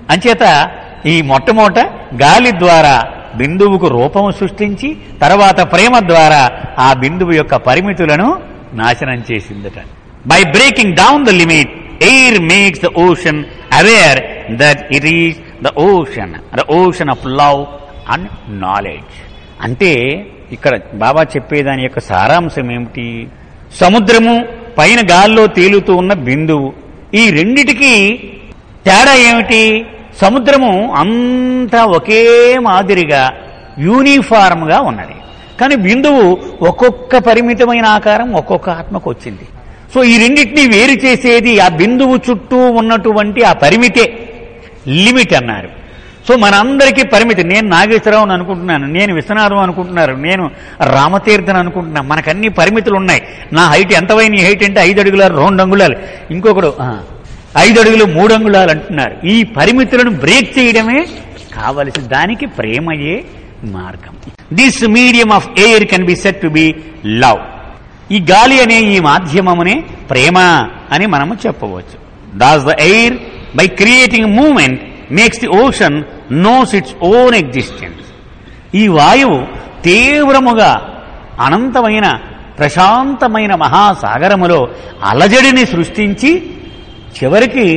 అంచేత ఈ మొట్టమొదట గాలి ద్వారా బిందువుకు రూపము సృష్టించి తర్వాత ప్రేమ ద్వారా ఆ బిందువు యొక్క పరిమితులను నాశనం చేసిందట by breaking down the limit air makes the ocean aware that it is the ocean the ocean of love and knowledge అంటే ఇక్కడ బాబా చెప్పేదాని యొక్క సారాంశం ఏమిటి సముద్రము పైన గాల్లో తేలుతూ ఉన్న బిందువు ఈ రెండిటికి తేడా ఏమిటి సముద్రము అంతా ఒకే మాదిరిగా యూనిఫార్మ్గా ఉన్నది కానీ బిందువు ఒక్కొక్క పరిమితమైన ఆకారం ఒక్కొక్క ఆత్మకు వచ్చింది సో ఈ రెండింటినీ వేరు చేసేది ఆ బిందువు చుట్టూ ఉన్నటువంటి ఆ పరిమితే లిమిట్ అన్నారు సో మనందరికీ పరిమితి నేను నాగేశ్వరరావు అనుకుంటున్నాను నేను విశ్వనాథం అనుకుంటున్నారు నేను రామతీర్థన్ అనుకుంటున్నాను మనకన్ని పరిమితులు ఉన్నాయి నా హైట్ ఎంత నీ హైట్ అంటే ఐదు అడుగుల రెండు అంగుళాలు ఇంకొకడు "ఆ, ఐదు అడుగులు మూడు అంగుళాలు అంటున్నారు ఈ పరిమితులను బ్రేక్ చేయడమే కావలసి దానికి ప్రేమయే మార్గం this medium of air can be said to be love ఈ గాలి అనే ఈ మాధ్యమమునే ప్రేమ అని మనము చెప్పవచ్చు thus the air by creating movement makes the ocean knows its own existence ఈ వాయువు తీవ్రముగా అనంతమైన ప్రశాంతమైన మహాసాగరములో అలజడిని సృష్టించి చివరికి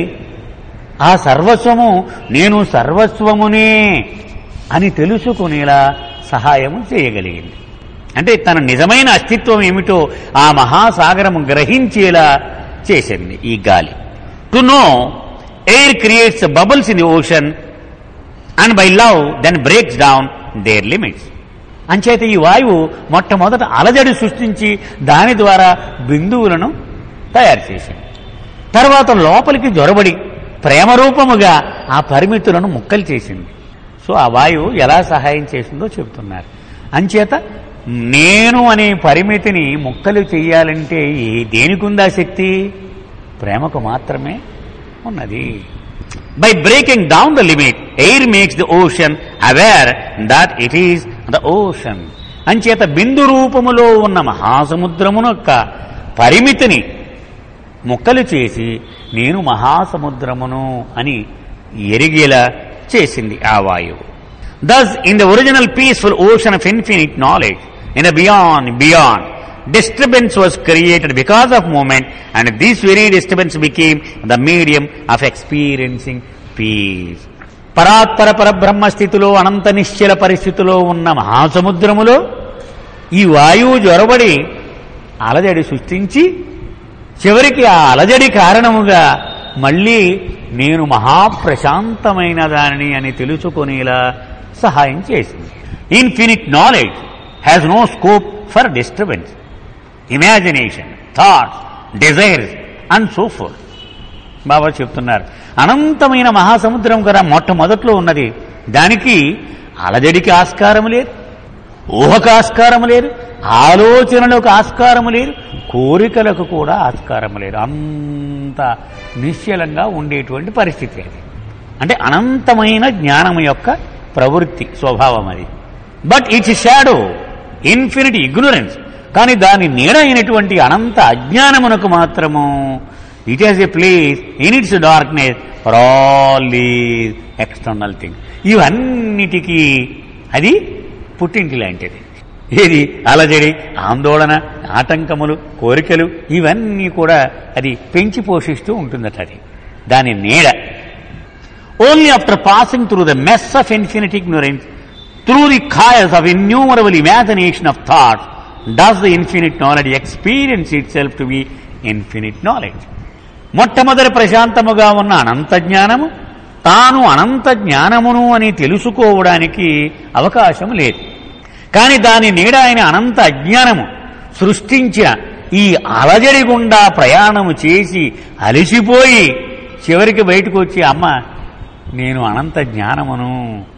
ఆ సర్వస్వము నేను సర్వస్వమునే అని తెలుసుకునేలా సహాయము చేయగలిగింది అంటే తన నిజమైన అస్తిత్వం ఏమిటో ఆ మహాసాగరము గ్రహించేలా చేసింది ఈ గాలి to know air creates bubbles in the ocean and by love then breaks down their limits అంచేత ఈ వాయువు మొట్టమొదట అలజడి సృష్టించి దాని ద్వారా బిందువులను తయారు చేసింది తర్వాత లోపలికి జొరబడి ప్రేమరూపముగా ఆ పరిమితులను ముక్కలు చేసింది సో ఆ వాయువు ఎలా సహాయం చేసిందో చెబుతున్నారు అంచేత నేను అనే పరిమితిని ముక్కలు చెయ్యాలంటే ఏ- దేనికుందా శక్తి ప్రేమకు మాత్రమే ఉన్నది by breaking down the limit air makes the ocean aware that it is the ocean అంచేత బిందు రూపములో ఉన్న మహాసముద్రమును యొక్క పరిమితిని ముక్కలు చేసి నేను మహాసముద్రమును అని ఎరిగేలా చేసింది ఆ వాయువు thus in the original peaceful ocean of infinite knowledge in the beyond beyond disturbance was created because of movement and this very disturbance became the medium of experiencing peace పరాత్పర పరబ్రహ్మ స్థితిలో అనంత నిశ్చల పరిస్థితిలో ఉన్న మహాసముద్రములో ఈ వాయువు జ్వరబడి అలజడి సృష్టించి చివరికి ఆ అలజడి కారణముగా మళ్ళీ నేను మహాప్రశాంతమైన దానిని అని తెలుసుకునేలా సహాయం చేసింది infinite knowledge has no scope for disturbance imagination thoughts desires and so forth Baba చెప్తున్నారు అనంతమైన మహాసముద్రం కదా మొట్టమొదట్లో ఉన్నది దానికి అలజడికి ఆస్కారం లేదు ఊహకు ఆస్కారం లేదు ఆలోచనలకు ఆస్కారం లేదు కోరికలకు కూడా ఆస్కారం లేదు అంత నిశ్చలంగా ఉండేటువంటి పరిస్థితి అది అంటే అనంతమైన జ్ఞానం యొక్క ప్రవృత్తి స్వభావం అది but its shadow infinite ignorance కానీ దాని నీడ అయినటువంటి అనంత అజ్ఞానమునకు మాత్రము it is a place in its darkness for all these external thing ఇవన్నిటికీ అది పుట్టింటి లాంటిది ఏది అలజడి ఆందోళన ఆటంకములు కోరికలు ఇవన్నీ కూడా అది పెంచి పోషిస్తూ ఉంటుందట అది దాని నీడ only after passing through the mess of infinite ignorance through the chaos of innumerable imagination of thoughts does the infinite knowledge experience itself to be infinite knowledge మొట్టమొదటి ప్రశాంతముగా ఉన్న అనంత జ్ఞానము తాను అనంత జ్ఞానమును అని తెలుసుకోవడానికి అవకాశం లేదు కానీ దాని నీడ అయిన అనంత అజ్ఞానము సృష్టించిన ఈ అలజడి గుండా ప్రయాణము చేసి అలసిపోయి చివరికి బయటకు వచ్చి అమ్మ నేను అనంత జ్ఞానమును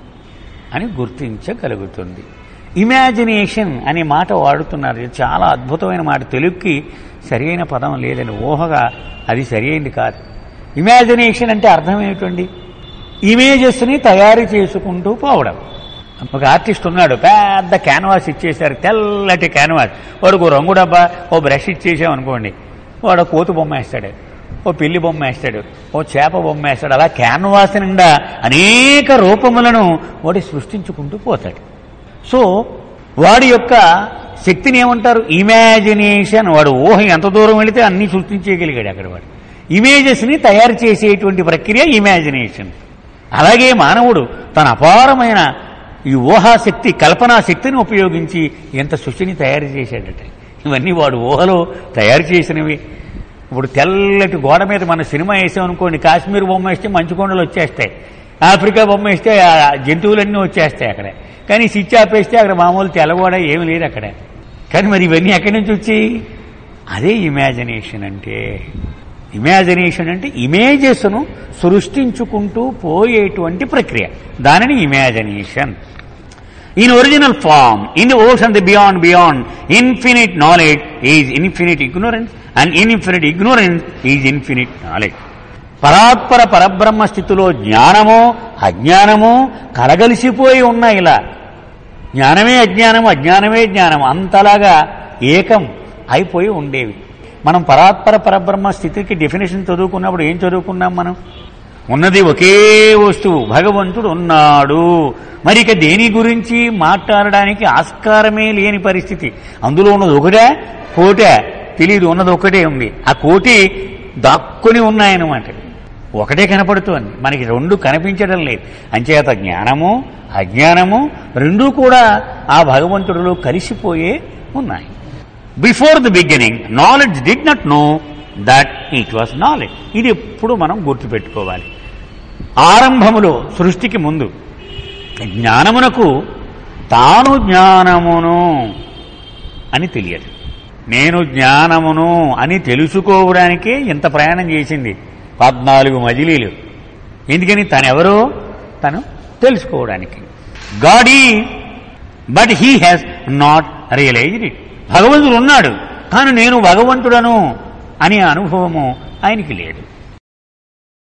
అని గుర్తించగలుగుతుంది ఇమాజినేషన్ అనే మాట వాడుతున్నారు ఇది చాలా అద్భుతమైన మాట తెలుగుకి సరియైన పదం లేదని ఊహగా అది సరియైంది కాదు ఇమాజినేషన్ అంటే అర్థం ఏమిటండి ఇమేజెస్ని తయారు చేసుకుంటూ పోవడం ఒక ఆర్టిస్ట్ ఉన్నాడు పెద్ద క్యాన్వాస్ ఇచ్చేశారు తెల్లటి క్యాన్వాస్ వాడికి ఓ రంగు డబ్బా ఓ బ్రష్ ఇచ్చేసాం అనుకోండి వాడు కోతు బొమ్మ వేస్తాడు ఓ పిల్లి బొమ్మ వేస్తాడు ఓ చేప బొమ్మ వేస్తాడు అలా క్యాన్వాస్ నిండా అనేక రూపములను వాడు సృష్టించుకుంటూ పోతాడు సో వాడి యొక్క శక్తిని ఏమంటారు ఇమాజినేషన్ వాడు ఊహ ఎంత దూరం వెళితే అన్ని సృష్టించేయగలిగాడు అక్కడ వాడు ఇమేజెస్ని తయారు చేసేటువంటి ప్రక్రియ ఇమాజినేషన్ అలాగే మానవుడు తన అపారమైన ఈ ఊహాశక్తి కల్పనా శక్తిని ఉపయోగించి ఎంత సృష్టిని తయారు చేశాడట ఇవన్నీ వాడు ఊహలో తయారు చేసినవి ఇప్పుడు తెల్లటి గోడ మీద మన సినిమా వేసామనుకోండి కాశ్మీర్ బొమ్మ వేస్తే మంచు కొండలు వచ్చేస్తాయి ఆఫ్రికా బొమ్మ వేస్తే ఆ జంతువులన్నీ వచ్చేస్తాయి అక్కడ కానీ స్విచ్ ఆపేస్తే అక్కడ మామూలు తెల్లగోడ ఏమి లేదు అక్కడ కానీ మరి ఇవన్నీ ఎక్కడి నుంచి వచ్చాయి అదే ఇమాజినేషన్ అంటే ఇమాజినేషన్ అంటే ఇమేజెస్ను సృష్టించుకుంటూ పోయేటువంటి ప్రక్రియ దానిని imagination In original form, in the ocean, the beyond, beyond, infinite knowledge is infinite ignorance, and in infinite ignorance is infinite knowledge. పరాత్పర పరబ్రహ్మ స్థితిలో జ్ఞానము అజ్ఞానము కలగలిసిపోయి ఉన్నాయి ఇలా జ్ఞానమే అజ్ఞానము అజ్ఞానమే జ్ఞానం అంతలాగా ఏకం అయిపోయి ఉండేవి మనం పరాత్పర పరబ్రహ్మ స్థితికి డెఫినేషన్ చదువుకున్నప్పుడు ఏం చదువుకున్నాం మనం ఉన్నది ఒకే వస్తువు భగవంతుడు ఉన్నాడు మరి ఇక దేని గురించి మాట్లాడడానికి ఆస్కారమే లేని పరిస్థితి అందులో ఉన్నది ఒకటే కోటే తెలియదు ఉన్నది ఒకటే ఉంది ఆ కోటి దాక్కుని ఉన్నాయన్నమాట ఒకటే కనపడుతోంది మనకి రెండు కనిపించడం లేదు అంచేత జ్ఞానము అజ్ఞానము రెండూ కూడా ఆ భగవంతుడిలో కలిసిపోయే ఉన్నాయి before the beginning knowledge did not know that it was knowledge ఇది ఎప్పుడు మనం గుర్తుపెట్టుకోవాలి ఆరంభములో సృష్టికి ముందు జ్ఞానమునకు తాను జ్ఞానమును అని తెలియదు నేను జ్ఞానమును అని తెలుసుకోవడానికే ఇంత ప్రయాణం చేసింది పద్నాలుగు మజిలీలు ఎందుకని తనెవరో తను తెలుసుకోవడానికి God but he has not realised it భగవంతుడు ఉన్నాడు కానీ నేను భగవంతుడను అనే అనుభవము ఆయనకి లేదు